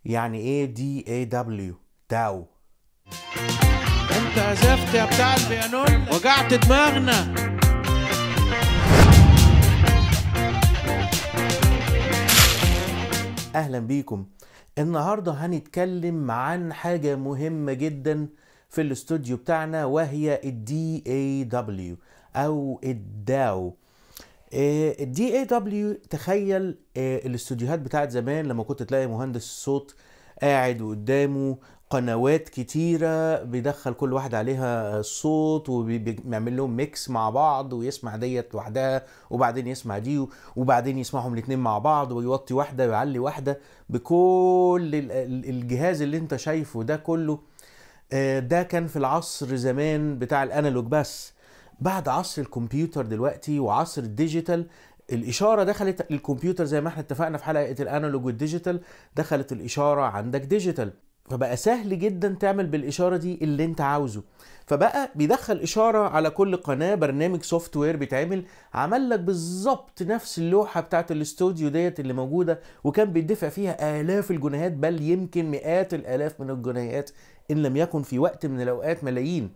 يعني ايه دي اي دبليو داو انت عزفت يا بتاع البيانون وجعت دماغنا اهلا بيكم النهارده هنتكلم عن حاجه مهمه جدا في الاستوديو بتاعنا وهي الدي اي دبليو او الداو الدي اي دبليو تخيل آه، الاستوديوهات بتاعت زمان لما كنت تلاقي مهندس الصوت قاعد قدامه قنوات كتيرة بيدخل كل واحدة عليها الصوت وبيعمل لهم ميكس مع بعض ويسمع ديت لوحدها وبعدين يسمع دي وبعدين يسمعهم الاتنين مع بعض ويوطي واحدة ويعلي واحدة بكل ال- ال- الجهاز اللي انت شايفه ده كله آه، ده كان في العصر زمان بتاع الانالوج بس بعد عصر الكمبيوتر دلوقتي وعصر الديجيتال الإشارة دخلت الكمبيوتر زي ما احنا اتفقنا في حلقة الانالوج والديجيتال دخلت الإشارة عندك ديجيتال فبقى سهل جدا تعمل بالإشارة دي اللي انت عاوزه فبقى بيدخل إشارة على كل قناة برنامج سوفت وير بيتعمل عمل لك بالظبط نفس اللوحة بتاعت الاستوديو ديت اللي موجودة وكان بيدفع فيها آلاف الجنيهات بل يمكن مئات الآلاف من الجنيهات إن لم يكن في وقت من الأوقات ملايين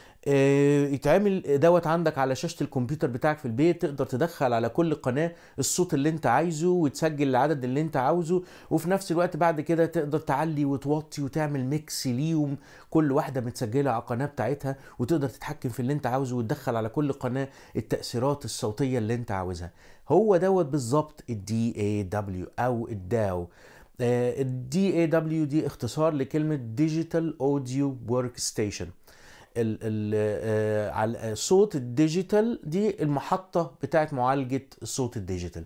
آه، يتعمل دوت عندك على شاشة الكمبيوتر بتاعك في البيت تقدر تدخل على كل قناة الصوت اللي انت عايزه وتسجل العدد اللي انت عاوزه وفي نفس الوقت بعد كده تقدر تعلي وتوطي وتعمل ميكس ليهم كل واحدة متسجلة على القناة بتاعتها وتقدر تتحكم في اللي انت عاوزه وتدخل على كل قناة التأثيرات الصوتية اللي انت عاوزها هو دوت بالظبط الدي اي دبليو او الداو الدي اي دبليو دي اختصار لكلمة ديجيتال اوديو ورك ستيشن ال ال آه، على صوت الديجيتال دي المحطة بتاعت معالجة الصوت الديجيتال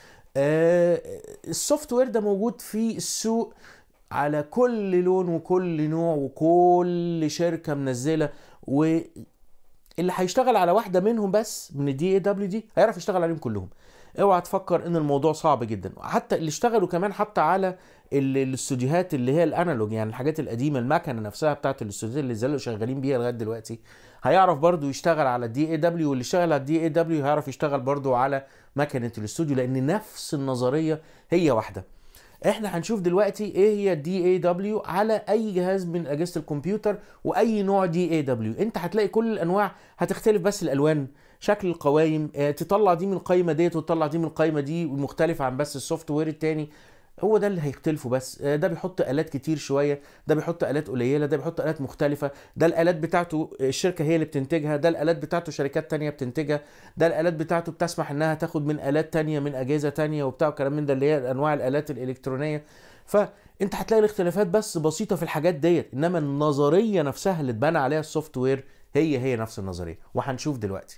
آه، السوفت وير ده موجود في السوق على كل لون وكل نوع وكل شركة منزلة واللي هيشتغل على واحدة منهم بس من الدي اي دبليو دي هيعرف يشتغل عليهم كلهم اوعى تفكر ان الموضوع صعب جدا حتى اللي اشتغلوا كمان حتى على ال- الاستوديوهات اللي هي الانالوج يعني الحاجات القديمه المكنه نفسها بتاعت الاستوديوهات اللي زالوا شغالين بيها لغايه دلوقتي هيعرف برضو يشتغل على الدي اي دبليو واللي اشتغل على الدي اي دبليو هيعرف يشتغل برضو على مكنه الاستوديو لان نفس النظريه هي واحده احنا هنشوف دلوقتي ايه هي الدي اي دبليو على اي جهاز من اجهزه الكمبيوتر واي نوع دي اي دبليو انت هتلاقي كل الانواع هتختلف بس الالوان شكل القوايم اه تطلع دي من القايمه ديت وتطلع دي من القايمه دي مختلف عن بس السوفت وير التاني هو ده اللي هيختلفوا بس آه، ده بيحط الات كتير شويه ده بيحط الات قليله ده بيحط الات مختلفه ده الالات بتاعته الشركه هي اللي بتنتجها ده الالات بتاعته شركات تانية بتنتجها ده الالات بتاعته بتسمح انها تاخد من الات تانية من اجهزه تانية وبتاع وكلام من ده اللي هي انواع الالات الالكترونيه فانت هتلاقي الاختلافات بس بسيطه في الحاجات ديت انما النظريه نفسها اللي اتبنى عليها السوفت وير هي هي نفس النظريه وهنشوف دلوقتي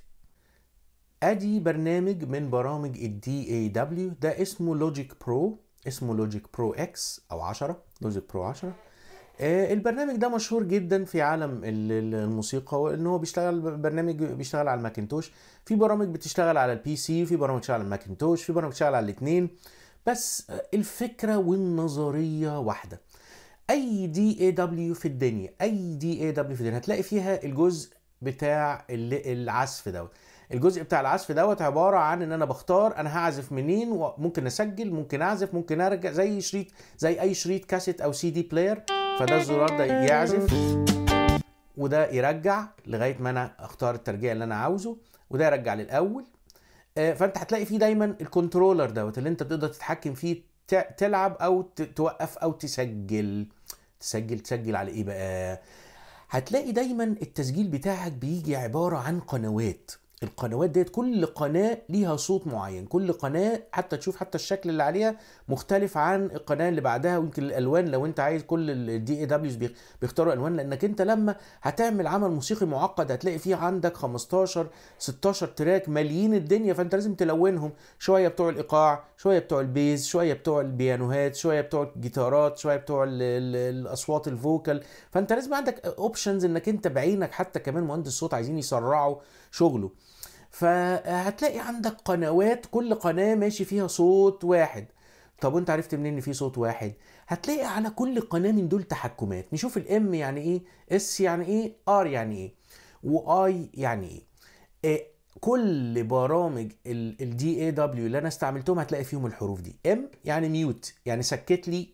ادي برنامج من برامج الدي اي دبليو ده اسمه لوجيك برو اسمه لوجيك برو اكس او 10 لوجيك برو 10 آه، البرنامج ده مشهور جدا في عالم ال- ال- الموسيقى وان هو بيشتغل برنامج بيشتغل على الماكنتوش في برامج بتشتغل على البي سي في برامج بتشتغل على الماكنتوش في برامج بتشتغل على الاثنين بس آه، الفكره والنظريه واحده اي دي اي دبليو في الدنيا اي دي اي دبليو في الدنيا هتلاقي فيها الجزء بتاع ال- العزف دوت الجزء بتاع العزف دوت عباره عن ان انا بختار انا هعزف منين وممكن اسجل ممكن اعزف ممكن ارجع زي شريط زي اي شريط كاسيت او سي دي بلاير فده الزرار ده يعزف وده يرجع لغايه ما انا اختار الترجيع اللي انا عاوزه وده يرجع للاول آه، فانت هتلاقي فيه دايما الكنترولر دوت اللي انت بتقدر تتحكم فيه ت- تلعب او ت- توقف او تسجل تسجل تسجل على ايه بقى هتلاقي دايما التسجيل بتاعك بيجي عبارة عن قنوات القنوات ديت كل قناة ليها صوت معين كل قناة حتى تشوف حتى الشكل اللي عليها مختلف عن القناة اللي بعدها ويمكن الألوان لو أنت عايز كل الدي اي دبليوز بيختاروا ألوان لأنك أنت لما هتعمل عمل موسيقي معقد هتلاقي فيه عندك 15 16 تراك ماليين الدنيا فأنت لازم تلونهم شوية بتوع الإيقاع شوية بتوع البيز شوية بتوع البيانوهات شوية بتوع الجيتارات شوية بتوع ال- ال- الأصوات الفوكال فأنت لازم عندك اوبشنز انك انت بعينك حتى كمان مهندس صوت عايزين يسرعوا شغله فهتلاقي عندك قنوات كل قناة ماشي فيها صوت واحد طب وانت عرفت منين ان في صوت واحد هتلاقي على كل قناة من دول تحكمات نشوف الام يعني ايه اس يعني ايه ار يعني ايه واي يعني ايه إيه، كل برامج الدي اي دبليو اللي انا استعملتهم هتلاقي فيهم الحروف دي ام يعني ميوت يعني سكت لي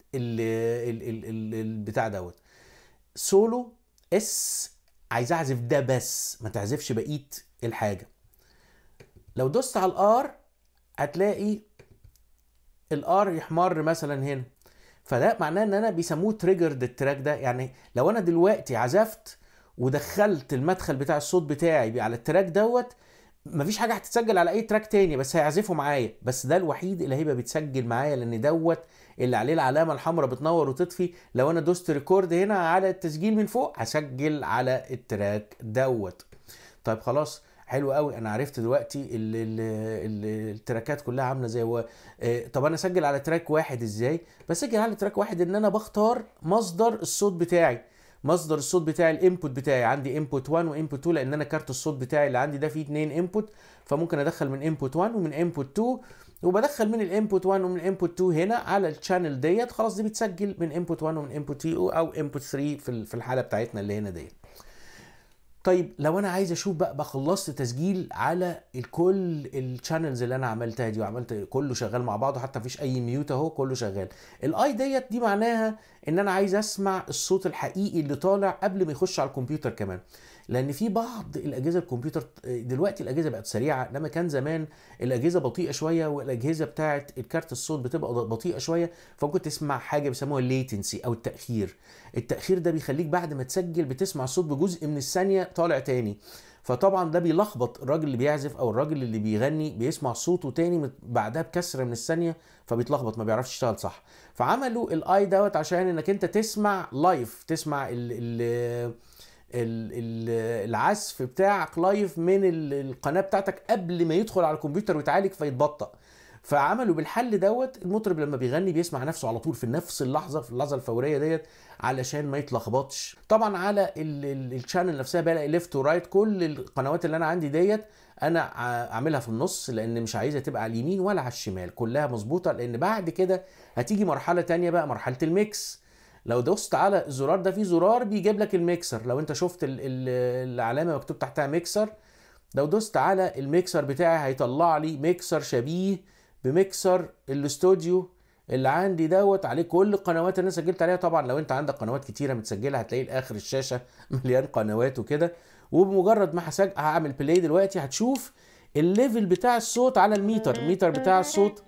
ال ال ال ال البتاع دوت سولو اس عايز اعزف ده بس ما تعزفش بقيه الحاجه لو دوست على الار هتلاقي الار يحمر مثلا هنا فده معناه ان انا بيسموه تريجرد التراك ده يعني لو انا دلوقتي عزفت ودخلت المدخل بتاع الصوت بتاعي على التراك دوت مفيش حاجه هتتسجل على اي تراك تاني بس هيعزفه معايا بس ده الوحيد اللي هيبقى بيتسجل معايا لان دوت اللي عليه العلامه الحمراء بتنور وتطفي لو انا دوست ريكورد هنا على التسجيل من فوق هسجل على التراك دوت طيب خلاص حلو قوي انا عرفت دلوقتي ال ال ال التراكات كلها عامله زي هو آه، طب انا اسجل على تراك واحد ازاي بسجل على تراك واحد ان انا بختار مصدر الصوت بتاعي مصدر الصوت بتاعي الانبوت بتاعي عندي انبوت 1 وانبوت 2 لان انا كارت الصوت بتاعي اللي عندي ده فيه اتنين انبوت فممكن ادخل من انبوت 1 ومن انبوت 2 وبدخل من الانبوت 1 ومن انبوت 2 هنا على الشانل ديت خلاص دي بتسجل من انبوت 1 ومن انبوت 2 او انبوت 3 في ال- في الحاله بتاعتنا اللي هنا ديت طيب لو انا عايز اشوف بقى بقى خلصت تسجيل على الكل الشانلز اللي انا عملتها دي وعملت كله شغال مع بعضه حتى مفيش اي ميوت اهو كله شغال الاي ديت دي معناها ان انا عايز اسمع الصوت الحقيقي اللي طالع قبل ما يخش على الكمبيوتر كمان لان في بعض الاجهزه الكمبيوتر دلوقتي الاجهزه بقت سريعه لما كان زمان الاجهزه بطيئه شويه والاجهزه بتاعه الكارت الصوت بتبقى بطيئه شويه فممكن تسمع حاجه بيسموها الليتنسي او التاخير التاخير ده بيخليك بعد ما تسجل بتسمع الصوت بجزء من الثانيه طالع تاني فطبعا ده بيلخبط الراجل اللي بيعزف او الراجل اللي بيغني بيسمع صوته تاني مت- بعدها بكسره من الثانيه فبيتلخبط ما بيعرفش يشتغل صح فعملوا الاي دوت عشان انك انت تسمع لايف تسمع ال ال ال- ال- العزف بتاعك لايف من ال- القناه بتاعتك قبل ما يدخل على الكمبيوتر ويتعالج فيتبطأ فعملوا بالحل دوت المطرب لما بيغني بيسمع نفسه على طول في نفس اللحظه في اللحظه الفوريه ديت علشان ما يتلخبطش طبعا على الشانل نفسها بلاقي ليفت ورايت كل القنوات اللي انا عندي ديت انا ع- عاملها في النص لان مش عايزها تبقى على اليمين ولا على الشمال كلها مظبوطه لان بعد كده هتيجي مرحله تانية بقى مرحله الميكس لو دوست على الزرار ده في زرار بيجيب لك الميكسر لو انت شفت ال- ال- العلامه مكتوب تحتها ميكسر لو دوست على الميكسر بتاعي هيطلع لي ميكسر شبيه بميكسر الاستوديو اللي عندي دوت عليه كل القنوات اللي انا سجلت عليها طبعا لو انت عندك قنوات كتيره متسجله هتلاقي لاخر الشاشه مليان قنوات وكده وبمجرد ما هسج... هعمل بلاي دلوقتي هتشوف الليفل بتاع الصوت على الميتر الميتر بتاع الصوت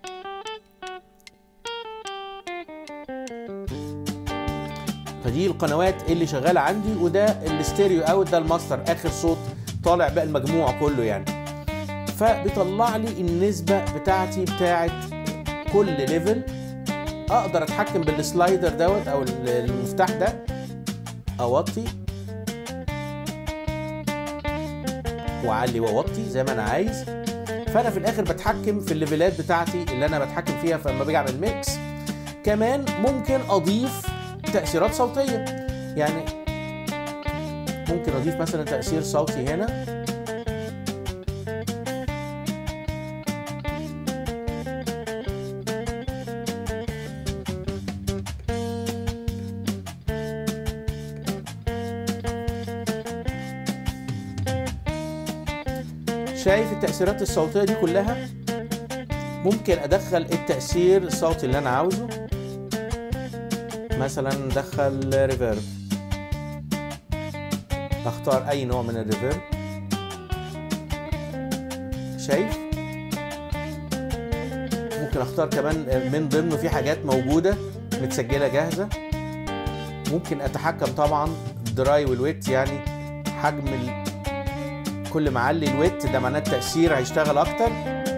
فدي القنوات اللي شغاله عندي وده الاستيريو اوت ده الماستر اخر صوت طالع بقى المجموع كله يعني فبيطلع لي النسبه بتاعتي بتاعت كل ليفل اقدر اتحكم بالسلايدر دوت او المفتاح ده اوطي واعلي واوطي زي ما انا عايز فانا في الاخر بتحكم في الليفلات بتاعتي اللي انا بتحكم فيها فلما باجي اعمل ميكس كمان ممكن اضيف تاثيرات صوتيه يعني ممكن اضيف مثلا تاثير صوتي هنا شايف التأثيرات الصوتية دي كلها ممكن أدخل التأثير الصوتي اللي أنا عاوزه مثلا ندخل ريفيرب اختار أي نوع من الريفيرب شايف ممكن اختار كمان من ضمنه في حاجات موجودة متسجلة جاهزة ممكن اتحكم طبعا دراي والويت يعني حجم ال... كل ما اعلي الويت ده معناه التأثير هيشتغل اكتر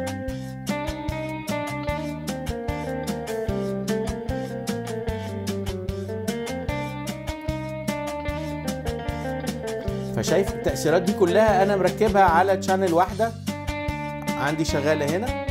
فشايف التأثيرات دي كلها انا مركبها على تشانل واحدة عندي شغالة هنا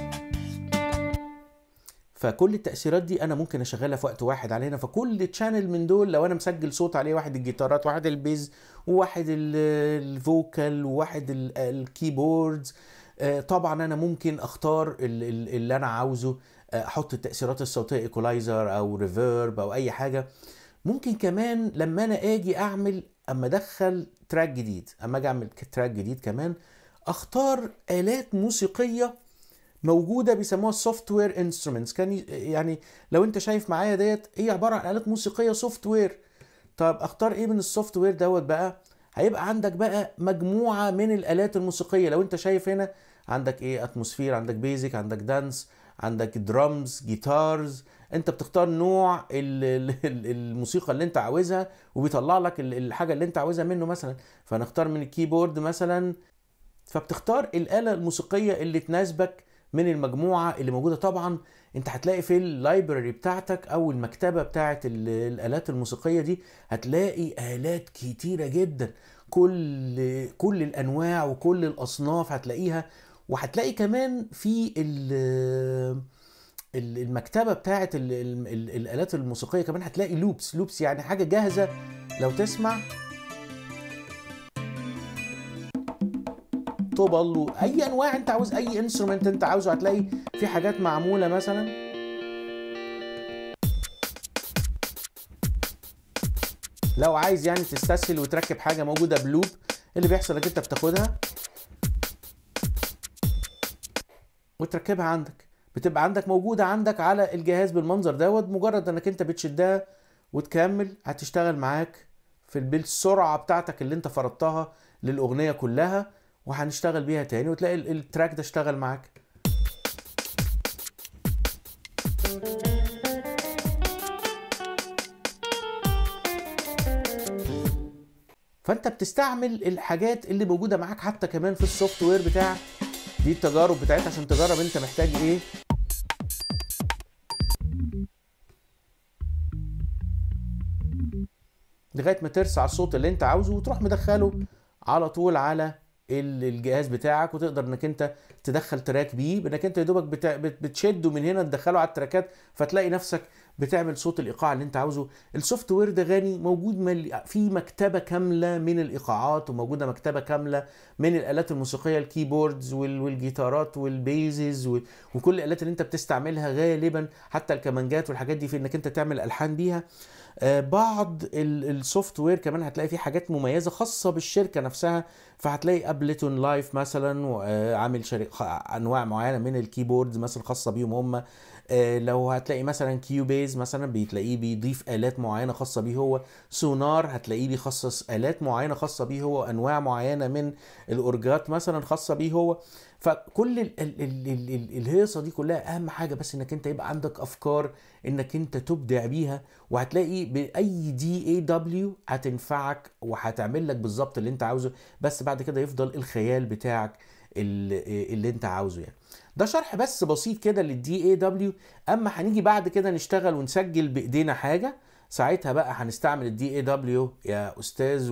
فكل التأثيرات دي أنا ممكن أشغلها في وقت واحد على هنا فكل تشانل من دول لو أنا مسجل صوت عليه واحد الجيتارات واحد البيز وواحد ال- الفوكال وواحد ال- الكيبوردز آه، طبعا أنا ممكن أختار ال- ال- اللي أنا عاوزه آه، أحط التأثيرات الصوتية ايكولايزر أو ريفيرب أو أي حاجة ممكن كمان لما أنا أجي أعمل أما أدخل تراك جديد أما أجي أعمل تراك جديد كمان أختار آلات موسيقية موجوده بيسموها سوفت وير انسترومنتس كان ي- يعني لو انت شايف معايا ديت هي عباره عن الات موسيقيه سوفت وير طب اختار ايه من السوفت وير دوت بقى هيبقى عندك بقى مجموعه من الالات الموسيقيه لو انت شايف هنا عندك ايه اتموسفير عندك بيزك عندك دانس عندك درامز جيتارز انت بتختار نوع ال- ال- ال- الموسيقى اللي انت عاوزها وبيطلع لك ال- الحاجه اللي انت عاوزها منه مثلا فنختار من الكيبورد مثلا فبتختار الآلة الموسيقية اللي تناسبك من المجموعة اللي موجودة طبعا انت هتلاقي في اللايبراري بتاعتك او المكتبة بتاعت ال- الآلات الموسيقية دي هتلاقي آلات كتيرة جدا كل كل الأنواع وكل الأصناف هتلاقيها وهتلاقي كمان في ال- ال- المكتبة بتاعت ال- ال- ال- الآلات الموسيقية كمان هتلاقي لوبس لوبس يعني حاجة جاهزة لو تسمع طبل اي انواع انت عاوز اي انسترومنت انت عاوزه هتلاقي في حاجات معموله مثلا لو عايز يعني تستسهل وتركب حاجه موجوده بلوب اللي بيحصل انك انت بتاخدها وتركبها عندك بتبقى عندك موجوده عندك على الجهاز بالمنظر دوت مجرد انك انت بتشدها وتكمل هتشتغل معاك في بالسرعه بتاعتك اللي انت فرضتها للاغنيه كلها وهنشتغل بيها تاني وتلاقي ال- التراك ده اشتغل معاك فانت بتستعمل الحاجات اللي موجوده معاك حتى كمان في السوفت وير بتاعك دي التجارب بتاعتها عشان تجرب انت محتاج ايه لغايه ما ترسع الصوت اللي انت عاوزه وتروح مدخله على طول على ال- الجهاز بتاعك وتقدر انك انت تدخل تراك بيه بانك انت يا دوبك بتا- بت- بتشده من هنا تدخله على التراكات فتلاقي نفسك بتعمل صوت الايقاع اللي انت عاوزه السوفت وير ده غني موجود مل... في مكتبه كامله من الايقاعات وموجوده مكتبه كامله من الالات الموسيقيه الكيبوردز وال... والجيتارات والبيزز و... وكل الالات اللي انت بتستعملها غالبا حتى الكمانجات والحاجات دي في انك انت تعمل الحان بيها آه، بعض السوفت وير كمان هتلاقي فيه حاجات مميزه خاصه بالشركه نفسها فهتلاقي ابلتون لايف مثلا آه، عامل شري... خ- انواع معينه من الكيبوردز مثلا خاصه بيهم هم آه، لو هتلاقي مثلا كيوبيز مثلا بتلاقيه بيضيف الات معينه خاصه بيه هو سونار هتلاقيه بيخصص الات معينه خاصه بيه هو انواع معينه من الاورجات مثلا خاصه بيه هو فكل ال ال ال ال ال الهيصه دي كلها اهم حاجه بس انك انت يبقى عندك افكار انك انت تبدع بيها وهتلاقي باي دي اي دبليو هتنفعك وهتعمل لك بالظبط اللي انت عاوزه بس بعد كده يفضل الخيال بتاعك اللي, اللي انت عاوزه يعني ده شرح بس بسيط كده للدي اي دبليو اما هنيجي بعد كده نشتغل ونسجل بايدينا حاجه ساعتها بقى هنستعمل الدي اي دبليو يا استاذ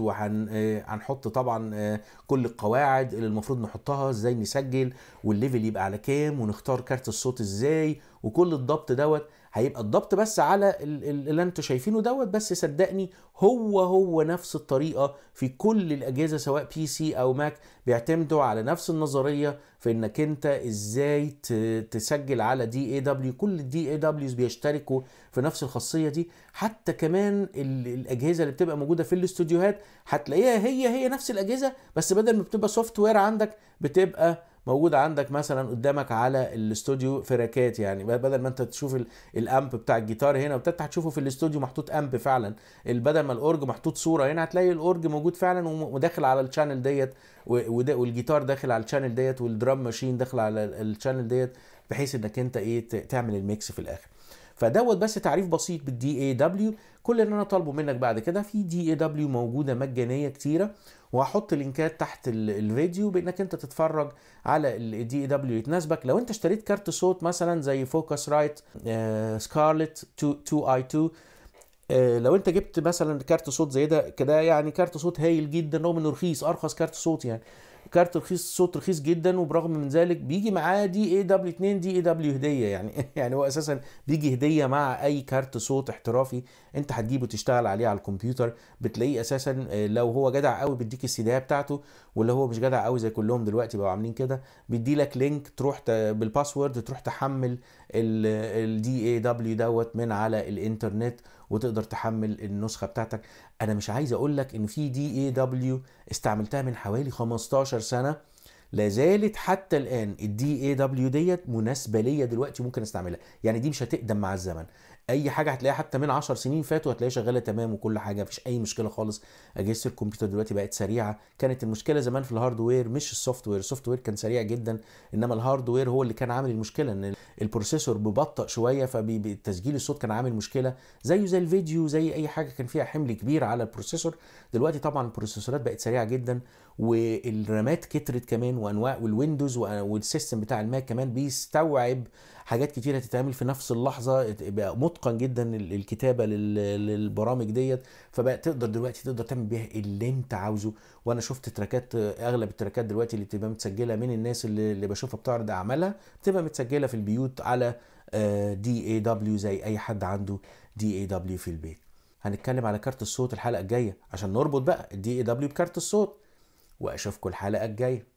وهنحط طبعا آه، كل القواعد اللي المفروض نحطها ازاي نسجل والليفل يبقى على كام ونختار كارت الصوت ازاي وكل الضبط دوت هيبقى الضبط بس على ال- ال- اللي انتوا شايفينه دوت بس صدقني هو هو نفس الطريقه في كل الاجهزه سواء بي سي او ماك بيعتمدوا على نفس النظريه في انك انت ازاي ت- تسجل على دي اي دبليو كل الدي اي دبليوز بيشتركوا في نفس الخاصيه دي حتى كمان ال- الاجهزه اللي بتبقى موجوده في الاستوديوهات هتلاقيها هي هي نفس الاجهزه بس بدل ما بتبقى سوفت وير عندك بتبقى موجودة عندك مثلا قدامك على الاستوديو في راكات يعني بدل ما انت تشوف ال- الامب بتاع الجيتار هنا وبتاع هتشوفه في الاستوديو محطوط امب فعلا ال- بدل ما الاورج محطوط صورة هنا هتلاقي الاورج موجود فعلا وم- وداخل على الشانل ديت و- وده- والجيتار داخل على الشانل ديت والدرام ماشين داخل على ال- الشانل ديت بحيث انك انت ايه ت- تعمل الميكس في الاخر فدوت بس تعريف بسيط بالدي اي دبليو كل اللي انا طالبه منك بعد كده في دي اي دبليو موجوده مجانيه كتيره وهحط لينكات تحت ال- الفيديو بانك انت تتفرج على الدي اي دبليو يتناسبك لو انت اشتريت كارت صوت مثلا زي فوكس رايت سكارلت 2 اي 2 آه، لو انت جبت مثلا كارت صوت زي ده كده يعني كارت صوت هايل جدا رغم انه رخيص ارخص كارت صوت يعني كارت رخيص صوت رخيص جدا وبرغم من ذلك بيجي معاه دي اي دبليو 2 دي اي دبليو هديه يعني يعني هو اساسا بيجي هديه مع اي كارت صوت احترافي انت هتجيبه تشتغل عليه على الكمبيوتر بتلاقيه اساسا آه، لو هو جدع قوي بيديك السيديات بتاعته ولا هو مش جدع قوي زي كلهم دلوقتي بقوا عاملين كده بيدي لك لينك تروح ت... بالباسورد تروح تحمل الدي اي دبليو دوت من على الانترنت وتقدر تحمل النسخه بتاعتك انا مش عايز اقول لك ان في دي اي دبليو استعملتها من حوالي 15 سنه لازالت حتى الان الدي اي دبليو ديت مناسبه ليا دلوقتي ممكن استعملها يعني دي مش هتقدم مع الزمن اي حاجه هتلاقيها حتى من 10 سنين فاتوا هتلاقيها شغاله تمام وكل حاجه مفيش اي مشكله خالص اجهزه الكمبيوتر دلوقتي بقت سريعه كانت المشكله زمان في الهاردوير مش السوفت وير السوفت وير كان سريع جدا انما الهاردوير هو اللي كان عامل المشكله ان البروسيسور ببطأ شويه فبتسجيل الصوت كان عامل مشكله زيه زي الفيديو زي اي حاجه كان فيها حمل كبير على البروسيسور دلوقتي طبعا البروسيسورات بقت سريعه جدا والرامات كترت كمان وانواع والويندوز والسيستم بتاع الماك كمان بيستوعب حاجات كتيره تتعمل في نفس اللحظه بقى متقن جدا الكتابه للبرامج ديت فبقى تقدر دلوقتي تقدر تعمل بيها اللي انت عاوزه وانا شفت تراكات اغلب التراكات دلوقتي اللي بتبقى متسجله من الناس اللي, اللي بشوفها بتعرض اعمالها بتبقى متسجله في البيوت على دي اي دبليو زي اي حد عنده دي اي دبليو في البيت هنتكلم على كارت الصوت الحلقه الجايه عشان نربط بقى الدي اي دبليو بكارت الصوت واشوفكم الحلقه الجايه